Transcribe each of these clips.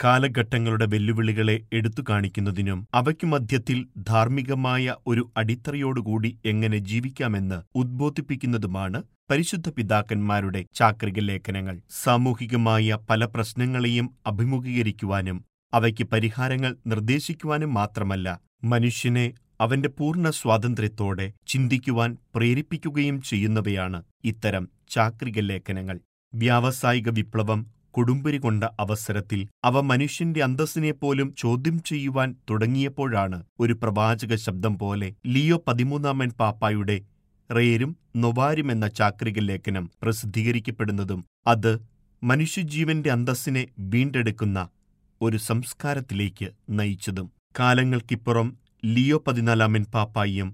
കാലഘട്ടങ്ങളുടെ വെല്ലുവിളികളെ എടുത്തു കാണിക്കുന്നതിനും അവയ്ക്കു മധ്യത്തിൽ ധാർമ്മികമായ ഒരു അടിത്തറയോടുകൂടി എങ്ങനെ ജീവിക്കാമെന്ന് ഉദ്ബോധിപ്പിക്കുന്നതുമാണ് പരിശുദ്ധ പിതാക്കന്മാരുടെ ചാക്രിക ലേഖനങ്ങൾ സാമൂഹികമായ പല പ്രശ്നങ്ങളെയും അഭിമുഖീകരിക്കുവാനും അവയ്ക്ക് പരിഹാരങ്ങൾ നിർദ്ദേശിക്കുവാനും മാത്രമല്ല മനുഷ്യനെ അവന്റെ പൂർണ്ണ സ്വാതന്ത്ര്യത്തോടെ ചിന്തിക്കുവാൻ പ്രേരിപ്പിക്കുകയും ചെയ്യുന്നവയാണ് ഇത്തരം ചാക്രിക ലേഖനങ്ങൾ വ്യാവസായിക വിപ്ലവം കൊടുമ്പിരി കൊണ്ട അവസരത്തിൽ അവ മനുഷ്യന്റെ അന്തസ്സിനെപ്പോലും ചോദ്യം ചെയ്യുവാൻ തുടങ്ങിയപ്പോഴാണ് ഒരു പ്രവാചക ശബ്ദം പോലെ ലിയോ പതിമൂന്നാമൻ പാപ്പായുടെ റേരും നൊവാരും എന്ന ചാക്രിക ലേഖനം പ്രസിദ്ധീകരിക്കപ്പെടുന്നതും അത് മനുഷ്യജീവന്റെ അന്തസ്സിനെ വീണ്ടെടുക്കുന്ന ഒരു സംസ്കാരത്തിലേക്ക് നയിച്ചതും കാലങ്ങൾക്കിപ്പുറം ലിയോ പതിനാലാമൻ പാപ്പായും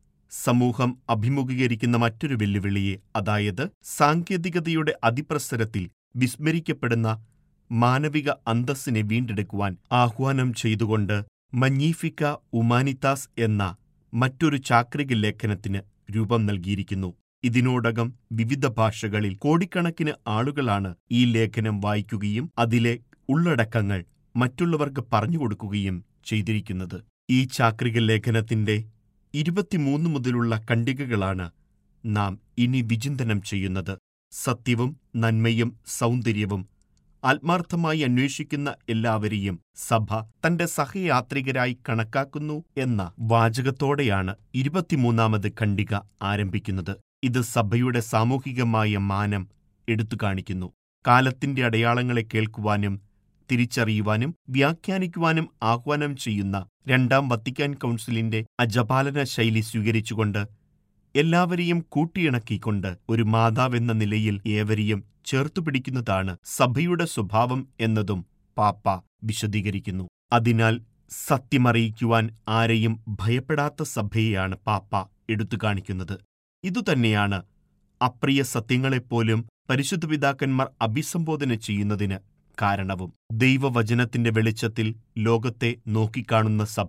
സമൂഹം അഭിമുഖീകരിക്കുന്ന മറ്റൊരു വെല്ലുവിളിയെ അതായത് സാങ്കേതികതയുടെ അതിപ്രസരത്തിൽ വിസ്മരിക്കപ്പെടുന്ന മാനവിക അന്തസ്സിനെ വീണ്ടെടുക്കുവാൻ ആഹ്വാനം ചെയ്തുകൊണ്ട് മഞ്ഞീഫിക്ക ഉമാനിത്താസ് എന്ന മറ്റൊരു ചാക്രിക ലേഖനത്തിന് രൂപം നൽകിയിരിക്കുന്നു ഇതിനോടകം വിവിധ ഭാഷകളിൽ കോടിക്കണക്കിന് ആളുകളാണ് ഈ ലേഖനം വായിക്കുകയും അതിലെ ഉള്ളടക്കങ്ങൾ മറ്റുള്ളവർക്ക് പറഞ്ഞുകൊടുക്കുകയും ചെയ്തിരിക്കുന്നത് ഈ ചാക്രിക ലേഖനത്തിന്റെ ഇരുപത്തിമൂന്ന് മുതലുള്ള ഖണ്ഡികകളാണ് നാം ഇനി വിചിന്തനം ചെയ്യുന്നത് സത്യവും നന്മയും സൗന്ദര്യവും ആത്മാർത്ഥമായി അന്വേഷിക്കുന്ന എല്ലാവരെയും സഭ തന്റെ സഹയാത്രികരായി കണക്കാക്കുന്നു എന്ന വാചകത്തോടെയാണ് ഇരുപത്തിമൂന്നാമത് ഖണ്ഡിക ആരംഭിക്കുന്നത് ഇത് സഭയുടെ സാമൂഹികമായ മാനം എടുത്തു കാണിക്കുന്നു കാലത്തിന്റെ അടയാളങ്ങളെ കേൾക്കുവാനും തിരിച്ചറിയുവാനും വ്യാഖ്യാനിക്കുവാനും ആഹ്വാനം ചെയ്യുന്ന രണ്ടാം വത്തിക്കാൻ കൗൺസിലിന്റെ അജപാലന ശൈലി സ്വീകരിച്ചുകൊണ്ട് എല്ലാവരെയും കൂട്ടിയിണക്കിക്കൊണ്ട് ഒരു മാതാവെന്ന നിലയിൽ ഏവരെയും ചേർത്തുപിടിക്കുന്നതാണ് സഭയുടെ സ്വഭാവം എന്നതും പാപ്പ വിശദീകരിക്കുന്നു അതിനാൽ സത്യമറിയിക്കുവാൻ ആരെയും ഭയപ്പെടാത്ത സഭയെയാണ് പാപ്പ എടുത്തു കാണിക്കുന്നത് ഇതുതന്നെയാണ് അപ്രിയ സത്യങ്ങളെപ്പോലും പരിശുദ്ധ പിതാക്കന്മാർ അഭിസംബോധന ചെയ്യുന്നതിന് കാരണവും ദൈവവചനത്തിന്റെ വെളിച്ചത്തിൽ ലോകത്തെ നോക്കിക്കാണുന്ന സഭ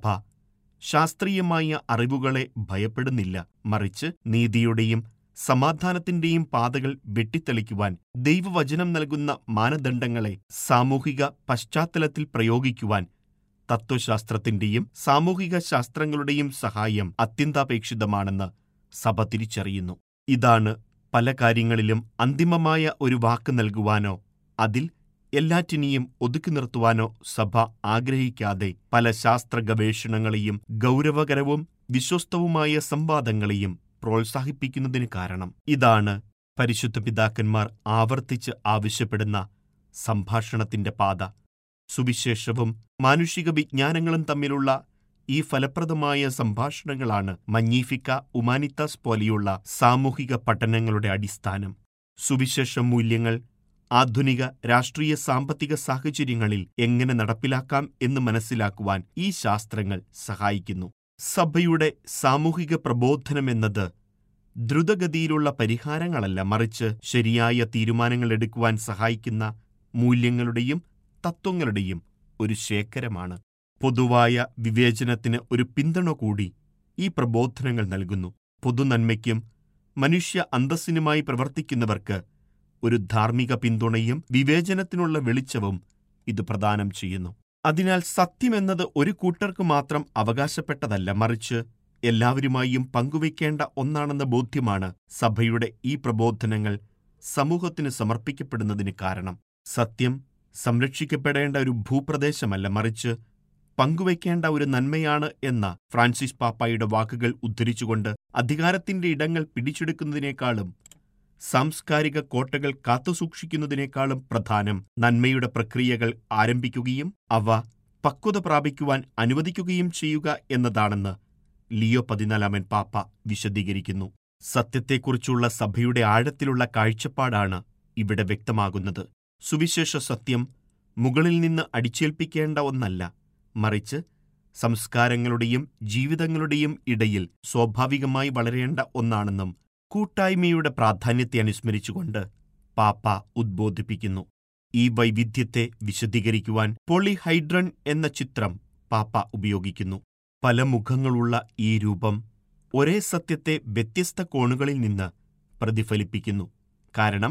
ശാസ്ത്രീയമായ അറിവുകളെ ഭയപ്പെടുന്നില്ല മറിച്ച് നീതിയുടെയും സമാധാനത്തിന്റെയും പാതകൾ വെട്ടിത്തെളിക്കുവാൻ ദൈവവചനം നൽകുന്ന മാനദണ്ഡങ്ങളെ സാമൂഹിക പശ്ചാത്തലത്തിൽ പ്രയോഗിക്കുവാൻ തത്വശാസ്ത്രത്തിന്റെയും സാമൂഹിക ശാസ്ത്രങ്ങളുടെയും സഹായം അത്യന്താപേക്ഷിതമാണെന്ന് സഭ തിരിച്ചറിയുന്നു ഇതാണ് പല കാര്യങ്ങളിലും അന്തിമമായ ഒരു വാക്ക് നൽകുവാനോ അതിൽ എല്ലാറ്റിനെയും ഒതുക്കി നിർത്തുവാനോ സഭ ആഗ്രഹിക്കാതെ പല ശാസ്ത്ര ഗവേഷണങ്ങളെയും ഗൗരവകരവും വിശ്വസ്തവുമായ സംവാദങ്ങളെയും പ്രോത്സാഹിപ്പിക്കുന്നതിന് കാരണം ഇതാണ് പരിശുദ്ധ പിതാക്കന്മാർ ആവർത്തിച്ച് ആവശ്യപ്പെടുന്ന സംഭാഷണത്തിന്റെ പാത സുവിശേഷവും മാനുഷിക വിജ്ഞാനങ്ങളും തമ്മിലുള്ള ഈ ഫലപ്രദമായ സംഭാഷണങ്ങളാണ് മഞ്ഞീഫിക്ക ഉമാനിത്താസ് പോലെയുള്ള സാമൂഹിക പഠനങ്ങളുടെ അടിസ്ഥാനം സുവിശേഷ മൂല്യങ്ങൾ ആധുനിക രാഷ്ട്രീയ സാമ്പത്തിക സാഹചര്യങ്ങളിൽ എങ്ങനെ നടപ്പിലാക്കാം എന്ന് മനസ്സിലാക്കുവാൻ ഈ ശാസ്ത്രങ്ങൾ സഹായിക്കുന്നു സഭയുടെ സാമൂഹിക പ്രബോധനമെന്നത് ദ്രുതഗതിയിലുള്ള പരിഹാരങ്ങളല്ല മറിച്ച് ശരിയായ തീരുമാനങ്ങൾ എടുക്കുവാൻ സഹായിക്കുന്ന മൂല്യങ്ങളുടെയും തത്വങ്ങളുടെയും ഒരു ശേഖരമാണ് പൊതുവായ വിവേചനത്തിന് ഒരു പിന്തുണ കൂടി ഈ പ്രബോധനങ്ങൾ നൽകുന്നു പൊതുനന്മയ്ക്കും മനുഷ്യ അന്തസ്സിനുമായി പ്രവർത്തിക്കുന്നവർക്ക് ഒരു ധാർമ്മിക പിന്തുണയും വിവേചനത്തിനുള്ള വെളിച്ചവും ഇത് പ്രദാനം ചെയ്യുന്നു അതിനാൽ സത്യമെന്നത് ഒരു കൂട്ടർക്ക് മാത്രം അവകാശപ്പെട്ടതല്ല മറിച്ച് എല്ലാവരുമായും പങ്കുവയ്ക്കേണ്ട ഒന്നാണെന്ന ബോധ്യമാണ് സഭയുടെ ഈ പ്രബോധനങ്ങൾ സമൂഹത്തിന് സമർപ്പിക്കപ്പെടുന്നതിന് കാരണം സത്യം സംരക്ഷിക്കപ്പെടേണ്ട ഒരു ഭൂപ്രദേശമല്ല മറിച്ച് പങ്കുവയ്ക്കേണ്ട ഒരു നന്മയാണ് എന്ന ഫ്രാൻസിസ് പാപ്പായുടെ വാക്കുകൾ ഉദ്ധരിച്ചുകൊണ്ട് അധികാരത്തിന്റെ ഇടങ്ങൾ പിടിച്ചെടുക്കുന്നതിനേക്കാളും സാംസ്കാരിക കോട്ടകൾ കാത്തുസൂക്ഷിക്കുന്നതിനേക്കാളും പ്രധാനം നന്മയുടെ പ്രക്രിയകൾ ആരംഭിക്കുകയും അവ പക്വത പ്രാപിക്കുവാൻ അനുവദിക്കുകയും ചെയ്യുക എന്നതാണെന്ന് ലിയോ പതിനാലാമൻ പാപ്പ വിശദീകരിക്കുന്നു സത്യത്തെക്കുറിച്ചുള്ള സഭയുടെ ആഴത്തിലുള്ള കാഴ്ചപ്പാടാണ് ഇവിടെ വ്യക്തമാകുന്നത് സുവിശേഷ സത്യം മുകളിൽ നിന്ന് അടിച്ചേൽപ്പിക്കേണ്ട ഒന്നല്ല മറിച്ച് സംസ്കാരങ്ങളുടെയും ജീവിതങ്ങളുടെയും ഇടയിൽ സ്വാഭാവികമായി വളരേണ്ട ഒന്നാണെന്നും കൂട്ടായ്മയുടെ പ്രാധാന്യത്തെ അനുസ്മരിച്ചുകൊണ്ട് പാപ്പ ഉദ്ബോധിപ്പിക്കുന്നു ഈ വൈവിധ്യത്തെ വിശദീകരിക്കുവാൻ പോളിഹൈഡ്രൺ എന്ന ചിത്രം പാപ്പ ഉപയോഗിക്കുന്നു പല മുഖങ്ങളുള്ള ഈ രൂപം ഒരേ സത്യത്തെ വ്യത്യസ്ത കോണുകളിൽ നിന്ന് പ്രതിഫലിപ്പിക്കുന്നു കാരണം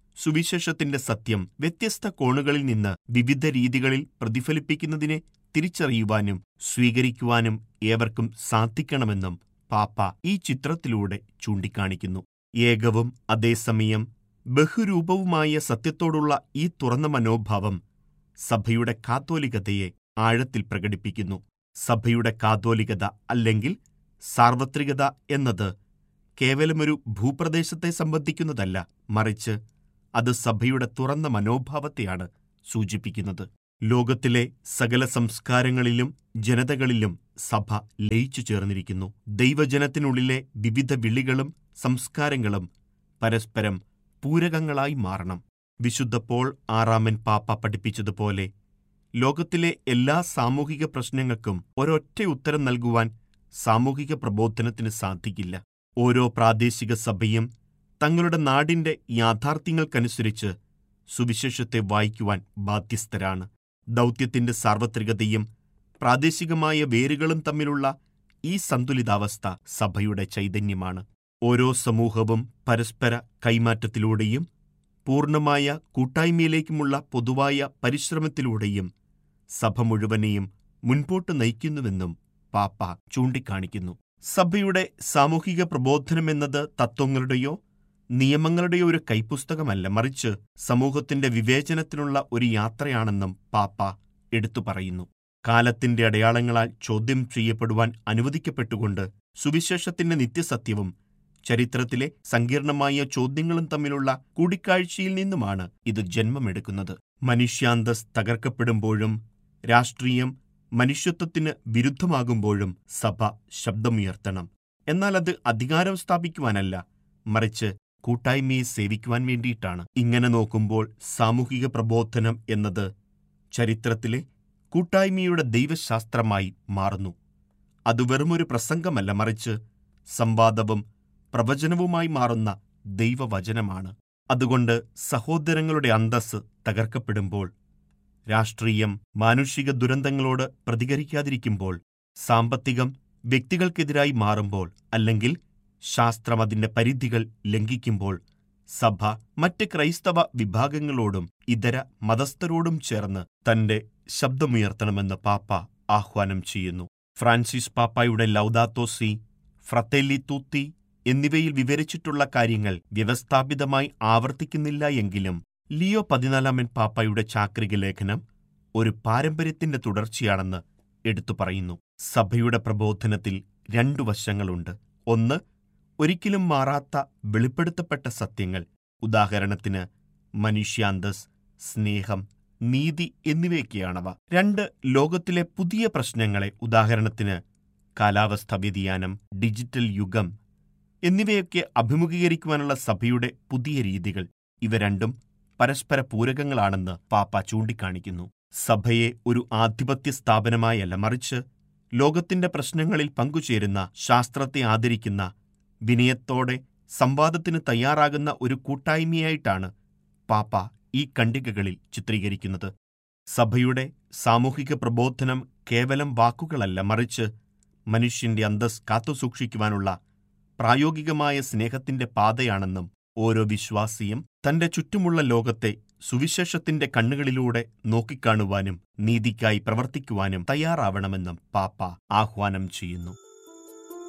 സുവിശേഷത്തിന്റെ സത്യം വ്യത്യസ്ത കോണുകളിൽ നിന്ന് വിവിധ രീതികളിൽ പ്രതിഫലിപ്പിക്കുന്നതിനെ തിരിച്ചറിയുവാനും സ്വീകരിക്കുവാനും ഏവർക്കും സാധിക്കണമെന്നും പാപ്പ ഈ ചിത്രത്തിലൂടെ ചൂണ്ടിക്കാണിക്കുന്നു ഏകവും അതേസമയം ബഹുരൂപവുമായ സത്യത്തോടുള്ള ഈ തുറന്ന മനോഭാവം സഭയുടെ കാത്തോലികതയെ ആഴത്തിൽ പ്രകടിപ്പിക്കുന്നു സഭയുടെ കാതോലികത അല്ലെങ്കിൽ സാർവത്രികത എന്നത് കേവലമൊരു ഭൂപ്രദേശത്തെ സംബന്ധിക്കുന്നതല്ല മറിച്ച് അത് സഭയുടെ തുറന്ന മനോഭാവത്തെയാണ് സൂചിപ്പിക്കുന്നത് ലോകത്തിലെ സകല സംസ്കാരങ്ങളിലും ജനതകളിലും സഭ ലയിച്ചു ചേർന്നിരിക്കുന്നു ദൈവജനത്തിനുള്ളിലെ വിവിധ വിളികളും സംസ്കാരങ്ങളും പരസ്പരം പൂരകങ്ങളായി മാറണം വിശുദ്ധ പോൾ ആറാമൻ പാപ്പ പഠിപ്പിച്ചതുപോലെ ലോകത്തിലെ എല്ലാ സാമൂഹിക പ്രശ്നങ്ങൾക്കും ഒരൊറ്റ ഉത്തരം നൽകുവാൻ സാമൂഹിക പ്രബോധനത്തിന് സാധിക്കില്ല ഓരോ പ്രാദേശിക സഭയും തങ്ങളുടെ നാടിന്റെ യാഥാർത്ഥ്യങ്ങൾക്കനുസരിച്ച് സുവിശേഷത്തെ വായിക്കുവാൻ ബാധ്യസ്ഥരാണ് ദൗത്യത്തിന്റെ സാർവത്രികതയും പ്രാദേശികമായ വേരുകളും തമ്മിലുള്ള ഈ സന്തുലിതാവസ്ഥ സഭയുടെ ചൈതന്യമാണ് ഓരോ സമൂഹവും പരസ്പര കൈമാറ്റത്തിലൂടെയും പൂർണ്ണമായ കൂട്ടായ്മയിലേക്കുമുള്ള പൊതുവായ പരിശ്രമത്തിലൂടെയും സഭ മുഴുവനെയും മുൻപോട്ട് നയിക്കുന്നുവെന്നും പാപ്പ ചൂണ്ടിക്കാണിക്കുന്നു സഭയുടെ സാമൂഹിക പ്രബോധനമെന്നത് തത്വങ്ങളുടെയോ നിയമങ്ങളുടെയോ ഒരു കൈപ്പുസ്തകമല്ല മറിച്ച് സമൂഹത്തിന്റെ വിവേചനത്തിനുള്ള ഒരു യാത്രയാണെന്നും പാപ്പ എടുത്തു പറയുന്നു കാലത്തിന്റെ അടയാളങ്ങളാൽ ചോദ്യം ചെയ്യപ്പെടുവാൻ അനുവദിക്കപ്പെട്ടുകൊണ്ട് സുവിശേഷത്തിന്റെ നിത്യസത്യവും ചരിത്രത്തിലെ സങ്കീർണമായ ചോദ്യങ്ങളും തമ്മിലുള്ള കൂടിക്കാഴ്ചയിൽ നിന്നുമാണ് ഇത് ജന്മമെടുക്കുന്നത് മനുഷ്യാന്തസ് തകർക്കപ്പെടുമ്പോഴും രാഷ്ട്രീയം മനുഷ്യത്വത്തിന് വിരുദ്ധമാകുമ്പോഴും സഭ ശബ്ദമുയർത്തണം എന്നാൽ അത് അധികാരം സ്ഥാപിക്കുവാനല്ല മറിച്ച് കൂട്ടായ്മയെ സേവിക്കുവാൻ വേണ്ടിയിട്ടാണ് ഇങ്ങനെ നോക്കുമ്പോൾ സാമൂഹിക പ്രബോധനം എന്നത് ചരിത്രത്തിലെ കൂട്ടായ്മയുടെ ദൈവശാസ്ത്രമായി മാറുന്നു അത് വെറുമൊരു പ്രസംഗമല്ല മറിച്ച് സംവാദവും പ്രവചനവുമായി മാറുന്ന ദൈവവചനമാണ് അതുകൊണ്ട് സഹോദരങ്ങളുടെ അന്തസ് തകർക്കപ്പെടുമ്പോൾ രാഷ്ട്രീയം മാനുഷിക ദുരന്തങ്ങളോട് പ്രതികരിക്കാതിരിക്കുമ്പോൾ സാമ്പത്തികം വ്യക്തികൾക്കെതിരായി മാറുമ്പോൾ അല്ലെങ്കിൽ ശാസ്ത്രം അതിന്റെ പരിധികൾ ലംഘിക്കുമ്പോൾ സഭ മറ്റ് ക്രൈസ്തവ വിഭാഗങ്ങളോടും ഇതര മതസ്ഥരോടും ചേർന്ന് തന്റെ ശബ്ദമുയർത്തണമെന്ന് പാപ്പ ആഹ്വാനം ചെയ്യുന്നു ഫ്രാൻസിസ് പാപ്പായുടെ ലൗദാത്തോസി ഫ്രത്തേലി തൂത്തി എന്നിവയിൽ വിവരിച്ചിട്ടുള്ള കാര്യങ്ങൾ വ്യവസ്ഥാപിതമായി ആവർത്തിക്കുന്നില്ല എങ്കിലും ലിയോ പതിനാലാമൻ പാപ്പായുടെ ചാക്രിക ലേഖനം ഒരു പാരമ്പര്യത്തിന്റെ തുടർച്ചയാണെന്ന് എടുത്തു പറയുന്നു സഭയുടെ പ്രബോധനത്തിൽ രണ്ടു വശങ്ങളുണ്ട് ഒന്ന് ഒരിക്കലും മാറാത്ത വെളിപ്പെടുത്തപ്പെട്ട സത്യങ്ങൾ ഉദാഹരണത്തിന് മനുഷ്യാന്തസ് സ്നേഹം നീതി എന്നിവയൊക്കെയാണവ രണ്ട് ലോകത്തിലെ പുതിയ പ്രശ്നങ്ങളെ ഉദാഹരണത്തിന് കാലാവസ്ഥാ വ്യതിയാനം ഡിജിറ്റൽ യുഗം എന്നിവയൊക്കെ അഭിമുഖീകരിക്കുവാനുള്ള സഭയുടെ പുതിയ രീതികൾ ഇവ രണ്ടും പരസ്പര പൂരകങ്ങളാണെന്ന് പാപ്പ ചൂണ്ടിക്കാണിക്കുന്നു സഭയെ ഒരു ആധിപത്യ സ്ഥാപനമായല്ല മറിച്ച് ലോകത്തിന്റെ പ്രശ്നങ്ങളിൽ പങ്കുചേരുന്ന ശാസ്ത്രത്തെ ആദരിക്കുന്ന വിനയത്തോടെ സംവാദത്തിന് തയ്യാറാകുന്ന ഒരു കൂട്ടായ്മയായിട്ടാണ് പാപ്പ ഈ ഖണ്ഡികകളിൽ ചിത്രീകരിക്കുന്നത് സഭയുടെ സാമൂഹിക പ്രബോധനം കേവലം വാക്കുകളല്ല മറിച്ച് മനുഷ്യന്റെ അന്തസ് കാത്തുസൂക്ഷിക്കുവാനുള്ള പ്രായോഗികമായ സ്നേഹത്തിന്റെ പാതയാണെന്നും ഓരോ വിശ്വാസിയും തന്റെ ചുറ്റുമുള്ള ലോകത്തെ സുവിശേഷത്തിന്റെ കണ്ണുകളിലൂടെ നോക്കിക്കാണുവാനും നീതിക്കായി പ്രവർത്തിക്കുവാനും തയ്യാറാവണമെന്നും പാപ്പ ആഹ്വാനം ചെയ്യുന്നു